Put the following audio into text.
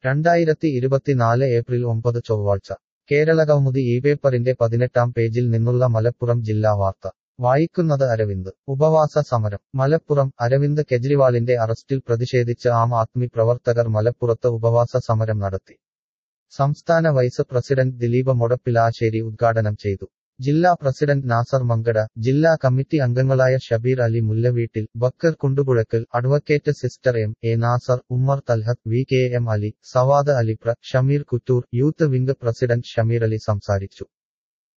രണ്ടായിരത്തി ഇരുപത്തിനാല് ഏപ്രിൽ ഒമ്പത് ചൊവ്വാഴ്ച കേരളകൗമുദി ഈ പേപ്പറിന്റെ പതിനെട്ടാം പേജിൽ നിന്നുള്ള മലപ്പുറം ജില്ലാ വാർത്ത വായിക്കുന്നത് അരവിന്ദ് ഉപവാസ സമരം മലപ്പുറം അരവിന്ദ് കെജ്രിവാളിന്റെ അറസ്റ്റിൽ പ്രതിഷേധിച്ച് ആം ആദ്മി പ്രവർത്തകർ മലപ്പുറത്ത് ഉപവാസ സമരം നടത്തി സംസ്ഥാന വൈസ് പ്രസിഡന്റ് ദിലീപ് മൊടപ്പിലാശ്ശേരി ഉദ്ഘാടനം ചെയ്തു ജില്ലാ പ്രസിഡന്റ് നാസർ മങ്കട ജില്ലാ കമ്മിറ്റി അംഗങ്ങളായ Shabeer Ali Mullaveettil Bakkar Kundupuzhakkal advocate sister M A Nasar Ummer Talhath V K M Ali Savad Alipra Shameer Kuttoor youth wing president Shameer Ali സംസാരിച്ചു